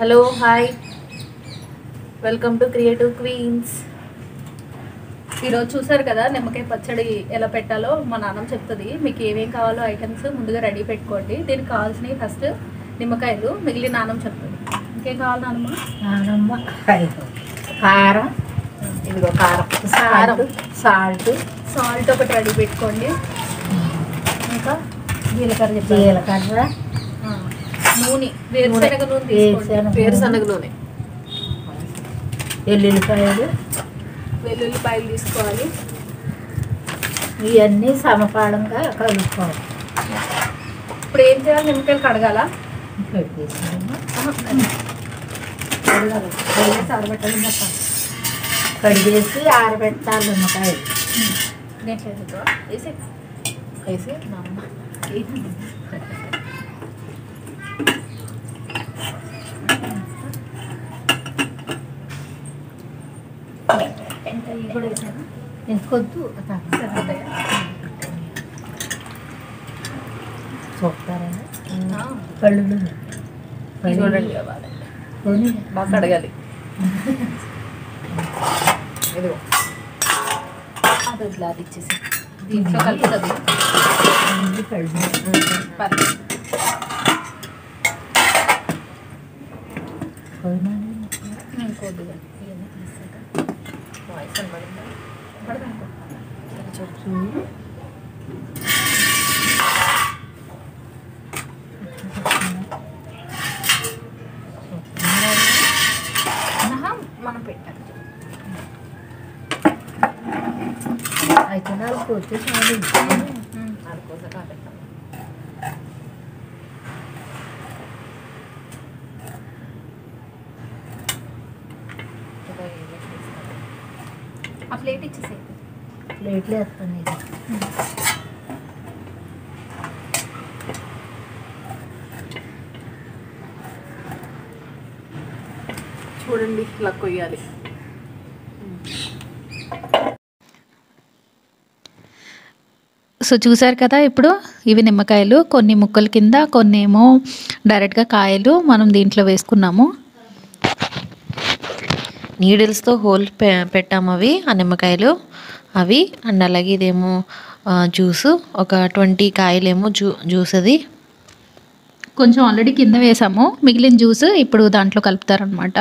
Hello hi welcome to creative queens ఈరోజు చూసారు కదా నిమ్మకాయ పచ్చడి ఎలా పెట్టాలో మా నాన్నమ్మ చెప్తుంది మీకు ఏమేం కావాలో ఐటమ్స్ ముందుగా రెడీ పెట్టుకోండి దీనికి కావాల్సినవి ఫస్ట్ నిమ్మకాయలు మిగిలిన నాన్నమ్మ చెప్తుంది ఇంకేం కావాలి నాన్నమ్మ నానమ్మ ఐదు. కారం ఇదిగో కారం సాల్ట్ సాల్ట్ సాల్ట్ ఒకటి రెడీ పెట్టుకోండి ఇంకా జీలకర్ర చెప్పాలి జీలకర్ర ఆ, నూనె వేరుశనగ నూనె తీసుకోండి వేరుశనగ వేరుశనగ నూనె ఎల్లుల్లిపాయలు వెల్లుల్లిపాయలు తీసుకోవాలి ఇవన్నీ సమపాలంగా కలుపుకోవాలి ఇప్పుడు ఏం చేయాలి నిమ్మకాయలు కడగాల పెట్టేసాము కడగాలి కడిగేసి ఆరబెట్టాలి మొత్తం కడిగేసి ఆరబెట్టాలి నిమ్మకాయలు దేంట్లో వేసేద్దామా? వేసి వేసి మా అమ్మ ఎంత ఇవి కూడా వేసాను ఇంకొద్దు సరిపోతాయా చూస్తారా ఆ, పళ్ళు ఇది చూడండి కావాలి కొని బాగా కడగాలి ఇదిగో అది వదిలే, అది ఇచ్చేసి దీంట్లో కలుపుతుంది అన్ని పళ్ళు పర్లేదు కొయ్యమని. కొద్దిగా ఇవన్నీ తీసాక వాయిస్ అనబడిందా పడదాం చూడు మనం పెట్టాలి అయితే నాలుగు పోతే చాలు అనుకోసం కాబెట్టాం ఆ ప్లేట్ ఇచ్చేసేయి ప్లేట్లు వేస్తాను ఇది చూడండి ఇలా కొయ్యాలి సో చూసారు కదా ఇప్పుడు ఇవి నిమ్మకాయలు కొన్ని ముక్కల కింద కొన్ని ఏమో డైరెక్ట్గా కాయలు మనం దీంట్లో వేసుకున్నాము నీడిల్స్తో హోల్ పె పెట్టాము అవి ఆ నిమ్మకాయలు అవి అండ్ అలాగే ఇదేమో ఆ, జ్యూసు ఒక ట్వంటీ కాయలేమో జ్యూ జ్యూస్ అది కొంచెం ఆల్రెడీ కింద వేసాము మిగిలిన జ్యూస్ ఇప్పుడు దాంట్లో కలుపుతారనమాట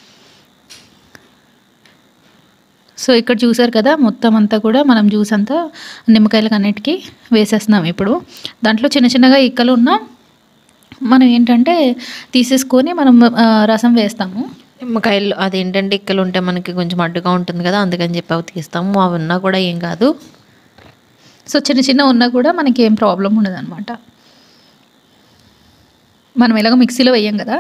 సో ఇక్కడ చూసారు కదా మొత్తం అంతా కూడా మనం జ్యూస్ అంతా నిమ్మకాయలకు అన్నిటికీ వేసేస్తున్నాం ఇప్పుడు దాంట్లో చిన్న చిన్నగా ఇక్కలు ఉన్న మనం ఏంటంటే తీసేసుకొని మనం ఆ, రసం వేస్తాము నిమ్మకాయలు అదేంటంటే ఇక్కలు ఉంటే మనకి కొంచెం అడ్డుగా ఉంటుంది కదా అందుకని చెప్పి అవి తీస్తాము అవి ఉన్నా కూడా ఏం కాదు సో చిన్న చిన్న ఉన్నా కూడా మనకి ఏం ప్రాబ్లం ఉండదు అనమాట మనం ఎలాగో మిక్సీలో వేయం కదా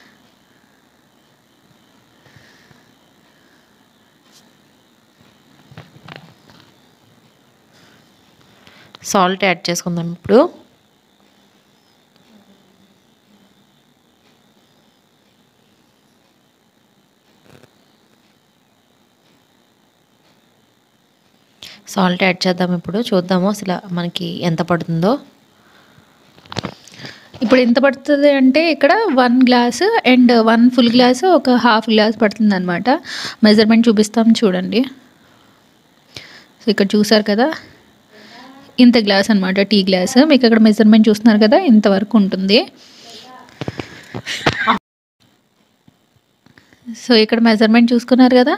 సాల్ట్ యాడ్ చేసుకుందాం ఇప్పుడు సాల్ట్ యాడ్ చేద్దాం ఇప్పుడు చూద్దాము అసలు మనకి ఎంత పడుతుందో ఇప్పుడు ఎంత పడుతుంది అంటే ఇక్కడ one glass and one full glass ఒక హాఫ్ గ్లాస్ పడుతుంది అనమాట మెజర్మెంట్ చూపిస్తాం చూడండి సో ఇక్కడ చూసారు కదా ఇంత గ్లాస్ అనమాట టీ గ్లాస్ మీకు ఇక్కడ మెజర్మెంట్ చూస్తున్నారు కదా ఇంతవరకు ఉంటుంది సో ఇక్కడ మెజర్మెంట్ చూసుకున్నారు కదా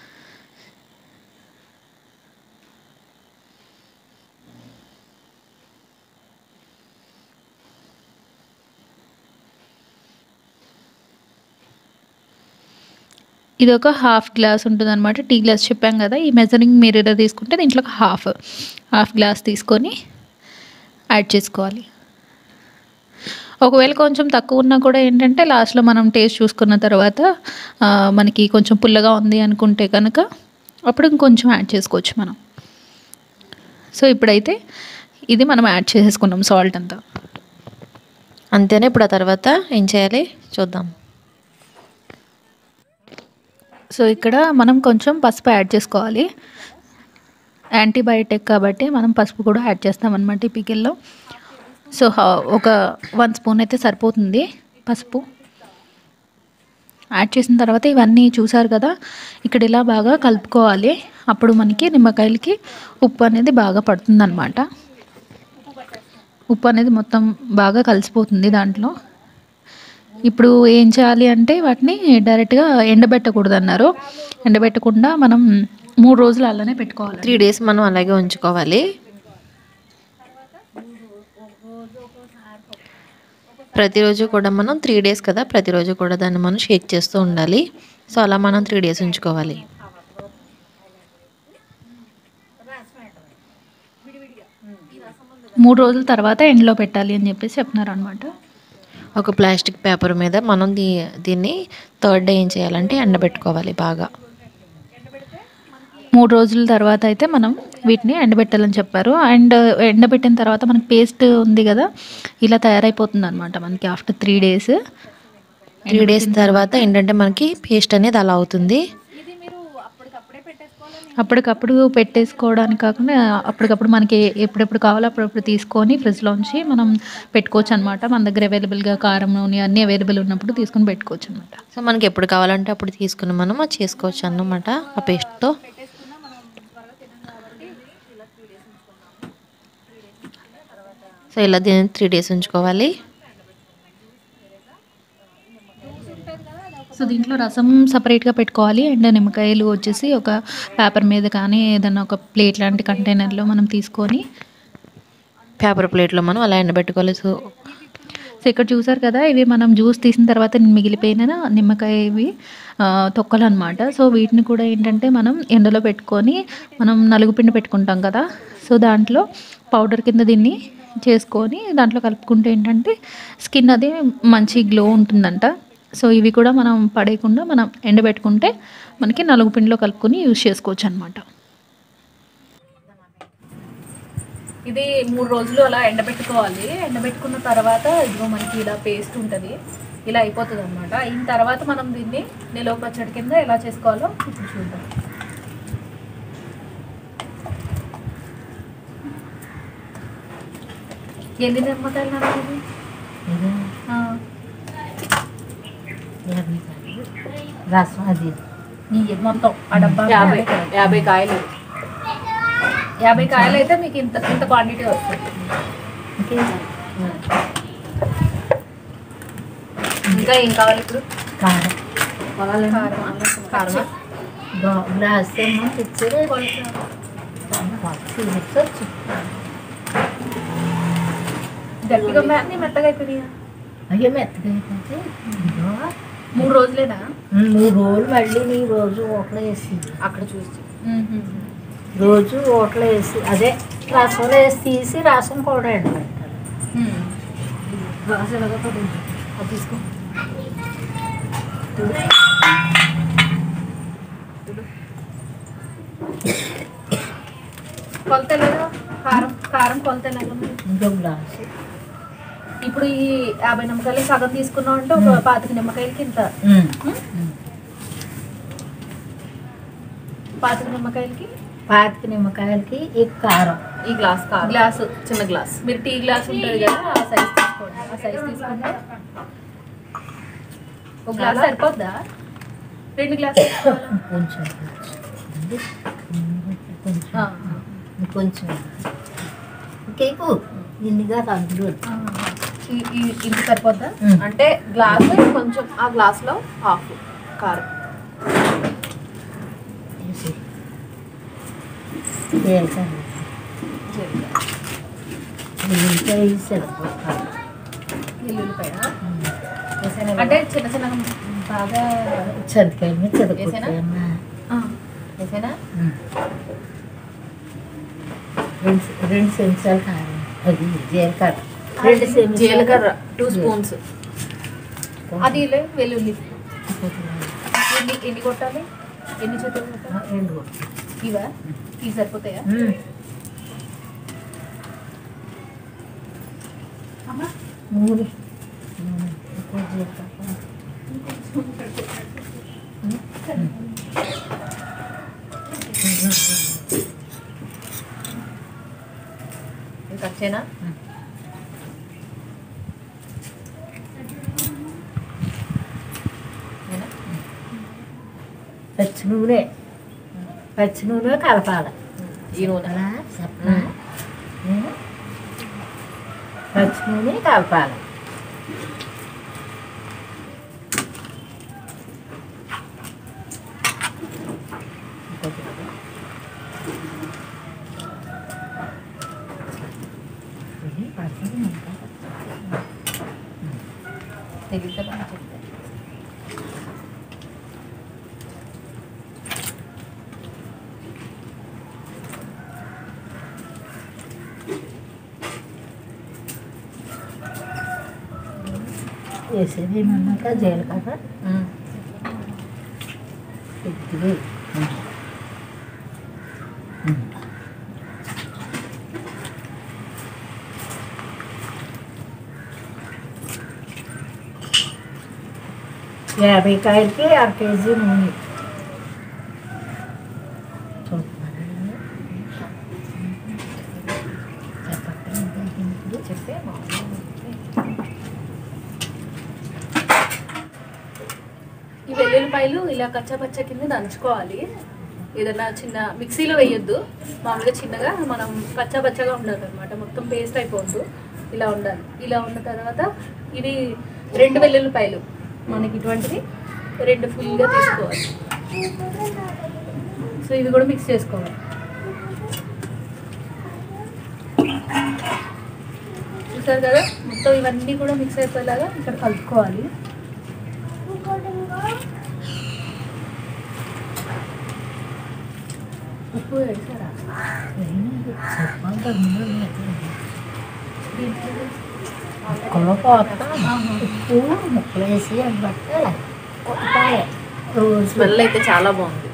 ఇది ఒక హాఫ్ గ్లాస్ ఉంటుంది అనమాట టీ గ్లాస్ చెప్పాం కదా ఈ మెజరింగ్ మీరు ఇలా తీసుకుంటే దీంట్లో ఒక హాఫ్ హాఫ్ గ్లాస్ తీసుకొని యాడ్ చేసుకోవాలి ఒకవేళ కొంచెం తక్కువ ఉన్నా కూడా ఏంటంటే లాస్ట్లో మనం టేస్ట్ చూసుకున్న తర్వాత ఆ, మనకి కొంచెం పుల్లగా ఉంది అనుకుంటే కనుక అప్పుడు ఇంకొంచెం యాడ్ చేసుకోవచ్చు మనం సో ఇప్పుడైతే ఇది మనం యాడ్ చేసేసుకున్నాం సాల్ట్ అంతా అంతేనా ఇప్పుడు ఆ తర్వాత ఏం చేయాలి చూద్దాం సో ఇక్కడ మనం కొంచెం పసుపు యాడ్ చేసుకోవాలి యాంటీబయాటిక్ కాబట్టి మనం పసుపు కూడా యాడ్ చేస్తామన్నమాట ఈ పికిల్లో సో హా- ఒక వన్ స్పూన్ అయితే సరిపోతుంది పసుపు యాడ్ చేసిన తర్వాత ఇవన్నీ చూసారు కదా ఇక్కడ ఇలా బాగా కలుపుకోవాలి అప్పుడు మనకి నిమ్మకాయలకి ఉప్పు అనేది బాగా పడుతుందన్నమాట ఉప్పు అనేది మొత్తం బాగా కలిసిపోతుంది దాంట్లో ఇప్పుడు ఏం చేయాలి అంటే వాటిని డైరెక్ట్గా ఎండబెట్టకూడదు అన్నారు ఎండబెట్టకుండా మనం మూడు రోజులు అలానే పెట్టుకోవాలి త్రీ డేస్ మనం అలాగే ఉంచుకోవాలి ప్రతిరోజు కూడా మనం త్రీ డేస్ కదా ప్రతిరోజు కూడా దాన్ని మనం షేక్ చేస్తూ ఉండాలి సో అలా మనం త్రీ డేస్ ఉంచుకోవాలి మూడు రోజుల తర్వాత ఎండలో పెట్టాలి అని చెప్పేసి చెప్తున్నారు అనమాట ఒక ప్లాస్టిక్ పేపర్ మీద మనం దీ దీన్ని థర్డ్ డే ఏం చేయాలంటే ఎండబెట్టుకోవాలి బాగా మూడు రోజుల తర్వాత అయితే మనం వీటిని ఎండబెట్టాలని చెప్పారు అండ్ ఎండబెట్టిన తర్వాత మనకి పేస్ట్ ఉంది కదా ఇలా తయారైపోతుంది అనమాట మనకి after three days three days తర్వాత ఏంటంటే మనకి పేస్ట్ అనేది అలా అవుతుంది అప్పటికప్పుడు పెట్టేసుకోవడానికి కాకుండా అప్పటికప్పుడు మనకి ఎప్పుడెప్పుడు కావాలో అప్పుడప్పుడు తీసుకొని ఫ్రిడ్జ్లోంచి మనం పెట్టుకోవచ్చు అనమాట మన దగ్గర అవైలబుల్గా కారం నూనె అన్నీ అవైలబుల్ ఉన్నప్పుడు తీసుకొని పెట్టుకోవచ్చు అనమాట సో మనకి ఎప్పుడు కావాలంటే అప్పుడు తీసుకుని మనం అది చేసుకోవచ్చు అన్నమాట ఆ పేస్ట్తో సో ఇలా దీన్ని త్రీ డేస్ ఉంచుకోవాలి సో దీంట్లో రసం సపరేట్గా పెట్టుకోవాలి అండ్ నిమ్మకాయలు వచ్చేసి ఒక పేపర్ మీద కానీ ఏదైనా ఒక ప్లేట్ లాంటి కంటైనర్లో మనం తీసుకొని పేపర్ ప్లేట్లో మనం అలా ఎండబెట్టుకోవాలి సో సో ఇక్కడ చూసారు కదా ఇవి మనం జ్యూస్ తీసిన తర్వాత మిగిలిపోయిన నిమ్మకాయ ఇవి ఆ, తొక్కలు అనమాట సో వీటిని కూడా ఏంటంటే మనం ఎండలో పెట్టుకొని మనం నలుగుపిండి పెట్టుకుంటాం కదా సో దాంట్లో పౌడర్ కింద దీన్ని చేసుకొని దాంట్లో కలుపుకుంటే ఏంటంటే స్కిన్ అది మంచి గ్లో ఉంటుందంట సో ఇవి కూడా మనం పడేయకుండా మనం ఎండబెట్టుకుంటే మనకి నలుగు పిండిలో కలుపుకొని యూజ్ చేసుకోవచ్చు అనమాట ఇది మూడు రోజులు అలా ఎండబెట్టుకోవాలి ఎండబెట్టుకున్న తర్వాత ఇదిగో మనకి ఇలా పేస్ట్ ఉంటుంది ఇలా అయిపోతుంది అనమాట అయిన తర్వాత మనం దీన్ని నిలవ పచ్చడి కింద ఎలా చేసుకోవాలో ఇప్పుడు చూద్దాం ఎన్ని నిమ్మకాయలు నాన్న ఇది? ఇది ఆ, యాభై కాయలు. రసం అది ఈ మొత్తం ఆ డబ్బా యాభై యాభై కాయలు యాభై కాయలు అయితే మీకు ఇంత ఇంత క్వాంటిటీ వస్తుంది ఇంకేం ఇంకా ఏం కావాలి ఇప్పుడు కారం కారం కారమా గా- గ్లాస్ ఏమో తెచ్చారు చూపించవచ్చు గట్టిగా మే- అన్నీ మెత్తగా అయిపోయినాయా అయ్యో మెత్తగా అయిపోతే ఇదిగో. మూడు రోజులేనా ఉమ్, మూడు రోజులు మళ్ళీ నీ రోజు ఓట్లో వేసి అక్కడ చూసి రోజు ఓట్లో వేసి అదే రసంలో వేసి తీసి రసం కూడా ఎండబెట్టాలి గ్లాస్ ఎలాగో పడింది అది తీసుకో కొలత ఎలాగా కారం కారం కొలత ఎలాగా ఉంది? ఇంకో గ్లాసు ఇప్పుడు ఈ యాభై నిమ్మకాయలు సగం తీసుకున్నాం అంటే ఒక పాతిక నిమ్మకాయలకి ఇంత ఉమ్. ఉమ్? పాతిక నిమ్మకాయలకి పాతిక నిమ్మకాయలకి ఈ కారం ఈ గ్లాస్ కారం గ్లాసు చిన్న గ్లాస్ మీరు టీ గ్లాస్ ఉంటుంది కదా ఆ సైజ్ తీసుకోండి ఆ సైజ్ తీసుకుంటే ఒక గ్లాస్ సరిపోద్దా రెండు గ్లాస్ తీసుకోవాలా కొంచెం కొంచెం ఉంది. కొంచెం ఆ, కొంచెం ఇంకేపు ఇన్నిగా అందులో ఆ. ఈ- ఈ- ఇది సరిపోద్దా ఉమ్. అంటే గ్లాస్ కొంచెం ఆ గ్లాస్ లో హాఫ్ కారం వేసి వేసాను ఇంకా సరిపోతాను ఎల్లుల్లిపాయ అంటే చిన్న చిన్న బాగా చదికాయ మీద వేసేనా? చదువుకుంటాయమ్మా ఆ, వేసేనా రెండు రెండు చెంచాలు కారం అది జీలకర్ర రెండు చెంచాలు జీలకర్ర టూ స్పూన్స్ అది లే, వెల్లుల్లి ఎన్ని ఎన్ని కొట్టాలి ఎన్ని చేతులు కొట్టాలి రెండు కొట్టు. ఇవా ఇవి సరిపోతాయా ఉమ్. నూనె నూనె. ఇంకో జీలకర్ర. ఇది ఖర్చేనా నేనా? పచ్చి నూనె పచ్చి నూనె కలపాలి ఈ నూనె అలా చెప్పనా ఉం? పచ్చి నూనె కలపాలి ఇది పడుతుంది ఇంకా. తెలిస్తే మనం చెప్తే వేసేది ఏమన్నాక జీలకర్ర కొద్దిగా ఉం. ఉం. యాభై కాయలకి అర కేజీ నూనె చూస్తున్నారా? చెప్పక్కర్లేదు ఇప్పుడు. చెప్తే ఈ వెల్లుల్లిపాయలు ఇలా కచ్చా పచ్చ కింద దంచుకోవాలి ఏదైనా చిన్న మిక్సీలో వేయొద్దు మామూలుగా చిన్నగా మనం కచ్చా పచ్చగా ఉండాలి అనమాట మొత్తం పేస్ట్ అయిపోవద్దు ఇలా ఉండాలి ఇలా ఉన్న తర్వాత ఇవి రెండు వెల్లుల్లిపాయలు మనకి ఇటువంటిది రెండు ఫుల్గా తీసుకోవాలి సో ఇవి కూడా మిక్స్ చేసుకోవాలి చూసారు కదా మొత్తం ఇవన్నీ కూడా మిక్స్ అయిపోయేలాగా ఇక్కడ కలుపుకోవాలి ఉప్పు వేసారా వేయలేదు. చెప్పాలి కదా ముందు లేదు. ముక్కలో పోతా ఉప్పు ముక్కలు వేసి అది పట్టాలి కొట్టాలి రోజు స్మెల్ అయితే చాలా బాగుంది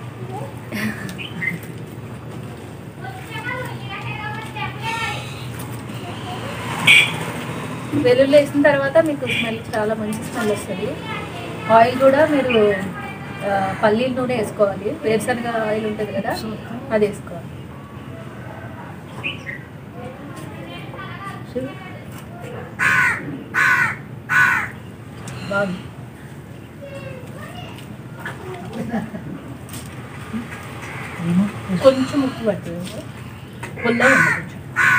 వెల్లుల్లి వేసిన తర్వాత మీకు స్మెల్ చాలా మంచి స్మెల్ వస్తుంది ఆయిల్ కూడా మీరు ఆ, పల్లీల నూనె వేసుకోవాలి వేరుశనగ ఆయిల్ ఉంటుంది కదా అది వేసుకోవాలి బాగుంది కొంచెం ఉప్పు పడుతుంది పుల్లగా ఉంది కొంచెం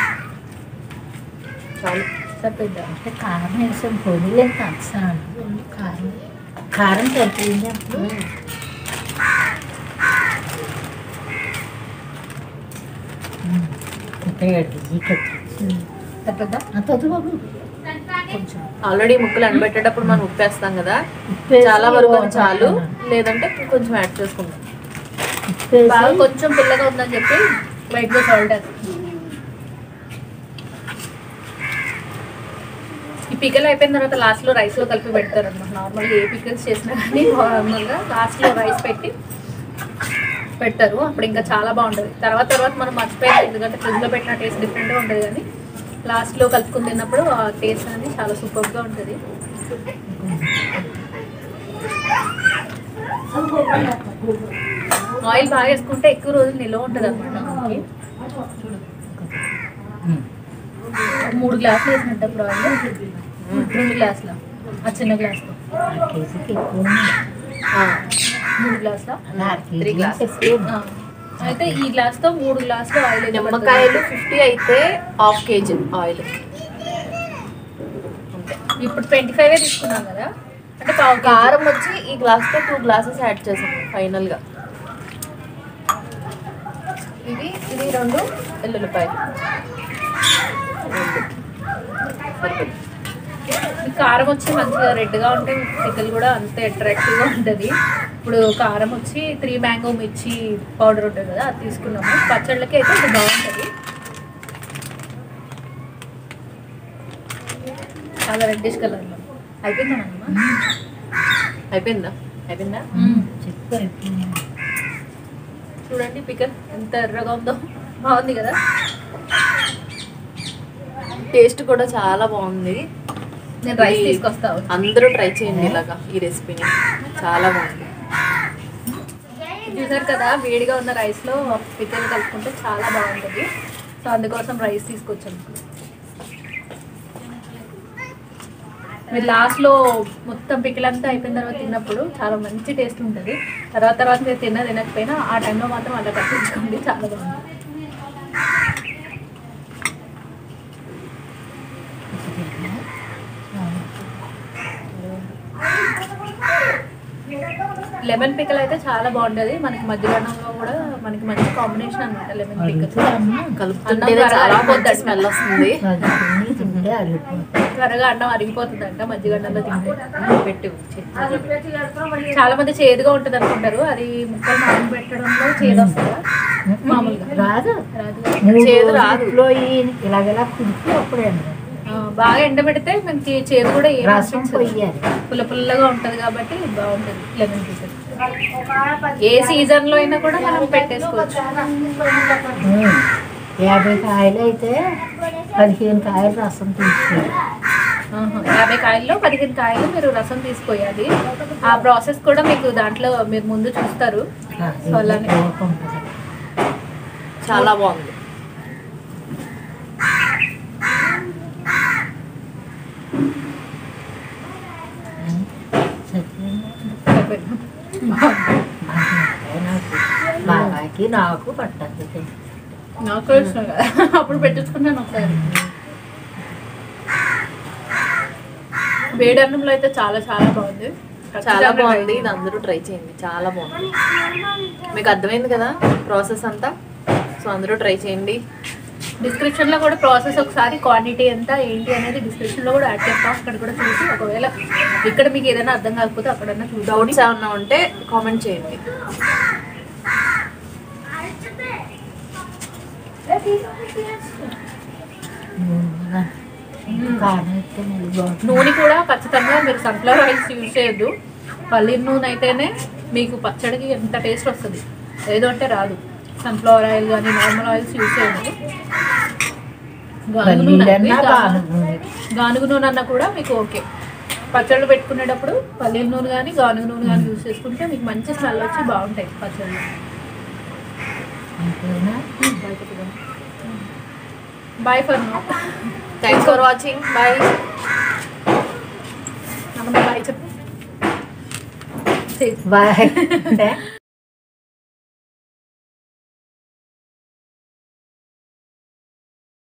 చాలు సరిపోద్దా అంటే కారం వేసాం పొడిలే కాదు కారం కారం సరిపోయింది అప్పుడు ఇంకా ఏడు కేజీ కట్టి సరిపోద్దా అంత బాబు కొంచెం ఆల్రెడీ ముక్కలు ఎండబెట్టేటప్పుడు మనం ఉప్పు వేస్తాం కదా ఉప్పేసి చాలా వరకు అది ఓ చాలు పక్కన. లేదంటే కొంచెం యాడ్ చేసుకుందాం ఉప్పేసి బాగా కొంచెం పుల్లగా ఉందని చెప్పి లైట్గా సాల్ట్ వేస్తాం ఈ పికల్ అయిపోయిన తర్వాత లాస్ట్లో రైస్లో కలిపి పెడతారు అనమాట నార్మల్గా ఏ పికల్స్ చేసినా కానీ నార్మల్గా లాస్ట్లో రైస్ పెట్టి పెడతారు అప్పుడు ఇంకా చాలా బాగుంటుంది తర్వాత తర్వాత మనం మర్చిపోయాం ఎందుకంటే ఫ్రిడ్జ్లో పెట్టిన టేస్ట్ డిఫరెంట్గా ఉంటుంది కానీ లాస్ట్లో కలుపుకుని తిన్నప్పుడు ఆ టేస్ట్ అనేది చాలా సూపర్గా ఉంటుంది ఆయిల్ బాగా వేసుకుంటే ఎక్కువ రోజులు నిల్వ ఉంటుంది అనమాట మనకి ఉమ్. ఒక మూడు గ్లాసులు వేసినట్టు అప్పుడు ఆయిల్ రెండు గ్లాసులు ఆ చిన్న గ్లాస్తో అర కేజీకి ఎక్కువ ఉంది. మూడు గ్లాసుల అలా అర Three కేజీ glasses. ఎక్కువ ఉంది. అయితే ఈ గ్లాస్తో మూడు గ్లాసులు ఆయిల్ అయితే నిమ్మకాయలు ఫిఫ్టీ అయితే హాఫ్ కేజీ ఆయిల్ పడుతుంది. ఇప్పుడు ట్వంటీ ఫైవ్ తీసుకున్నాం కదా అంటే పావు కారం కారం వచ్చి ఈ గ్లాస్ తో టూ గ్లాసెస్ యాడ్ చేసాం ఫైనల్ గా ఇవి ఇది రెండు వెల్లుల్లిపాయలు ఈ కారం వచ్చి మంచిగా రెడ్గా ఉంటే పిక్కలు కూడా అంతే అట్రాక్టివ్గా ఉంటుంది ఇప్పుడు కారం వచ్చి త్రీ మ్యాంగో మిర్చి పౌడర్ ఉంటుంది కదా అది తీసుకున్నాము పచ్చళ్ళకి అయితే ఇది బాగుంటుంది చాలా రెడ్డిష్ కలర్లో అయిపోయిందా అమ్మ అయిపోయిందా అయిపోయిందా చెప్పు అయిపోయింది. చూడండి పికల్ ఎంత ఎర్రగా ఉందో బాగుంది కదా టేస్ట్ కూడా చాలా బాగుంది నేను రైస్ ఇది తీసుకొస్తా అందరూ ట్రై చేయండి ఇలాగా ఈ రెసిపీని చాలా బాగుంది చూసారు కదా వేడిగా ఉన్న రైస్లో పిక్కలు కలుపుకుంటే చాలా బాగుంటుంది సో అందుకోసం రైస్ తీసుకొచ్చాను మీరు లాస్ట్లో మొత్తం పికిలంతా అయిపోయిన తర్వాత తిన్నప్పుడు చాలా మంచి టేస్ట్ ఉంటుంది తర్వాత తర్వాత మీరు తిన్న తినకపోయినా ఆ టైంలో మాత్రం అలా కట్టించుకోండి చాలా బాగుంటుంది లెమన్ పిక్కల్ అయితే చాలా బాగుంటుంది మనకి మధ్యాహ్నంలో కూడా మనకి మంచి కాంబినేషన్ అనమాట లెమన్ పిక్కల్ కలుపుతుంటేనే అన్నం చాలా త్వరగా మంచి స్మెల్ వస్తుంది అది తిని తింటే అరిగిపోతుంది త్వరగా అన్నం అరిగిపోతుందంట మధ్యగండంలో తింటే పెట్టి చాలా మంది చేదుగా ఉంటుంది అనుకుంటారు అది ముక్కలు నాన పెట్టడంలో చేదు వస్తుందా మామూలుగా రాదు రాదు మూడు చేదు రాదు. రోజుల్లో ఈ ఇలాగెలా కుడికి అప్పుడే ఆ, బాగా ఎండబెడితే మనకి చేదు కూడా ఏం రసం అనిపించదు. పొయ్యాలి పుల్ల పుల్లగా ఉంటుంది కాబట్టి బాగుంటుంది లెమన్ పిక్కల్ ఏ సీజన్ లో అయినా కూడా మనం పెట్టేసుకోవచ్చు ఉమ్. యాభై కాయలు అయితే పదిహేను కాయలు రసం తీసుకోవాలి ఆహా. యాభై కాయల్లో పదిహేను కాయలు మీరు రసం తీసుకోవాలి ఆ ప్రాసెస్ కూడా మీకు దాంట్లో మీరు ముందు చూస్తారు సో అలానే ఉంటుంది చాలా బాగుంది బాబాకి నాకు పట్టద్దు నాకు ఇష్టం కదా అప్పుడు పెట్టించుకున్నాను ఒకసారి వేడి అన్నంలో అయితే చాలా చాలా బాగుంది చాలా బాగుంది ఇది అందరూ ట్రై చేయండి చాలా బాగుంది మీకు అర్థమైంది కదా ప్రాసెస్ అంతా సో అందరూ ట్రై చేయండి డిస్క్రిప్షన్ లో కూడా ప్రాసెస్ ఒకసారి క్వాంటిటీ ఎంత ఏంటి అనేది డిస్క్రిప్షన్ లో కూడా యాడ్ చేస్తాం అక్కడ కూడా చూసి ఒకవేళ ఇక్కడ మీకు ఏదైనా అర్థం కాకపోతే అక్కడన్నా చూద్దాం డౌట్స్ ఏమన్నా ఉంటే కామెంట్ చేయండి కారం అయితే మళ్ళీ బాగుంటుంది నూనె కూడా ఖచ్చితంగా మీరు సన్ఫ్లవర్ ఆయిల్స్ యూజ్ చేయొద్దు పల్లి నూనె అయితేనే మీకు పచ్చడికి ఎంత టేస్ట్ వస్తుంది ఏదో అంటే రాదు సన్ఫ్లవర్ ఆయిల్ కానీ నార్మల్ ఆయిల్స్ యూజ్ చేయొద్దు గానుగ నూనె పల్లీలన్నా గా- గానుగ నూనె. గానుగ నూనె అన్నా కూడా మీకు ఓకే పచ్చళ్ళు పెట్టుకునేటప్పుడు పల్లీల నూనె కానీ గానుగ నూనె కానీ యూజ్ చేసుకుంటే మీకు మంచి స్మెల్ వచ్చి బాగుంటాయి పచ్చళ్ళు అంతేనా bye for now thanks for watching bye నమ్మకం బాయ్ చెప్పు బాయ్ అంటే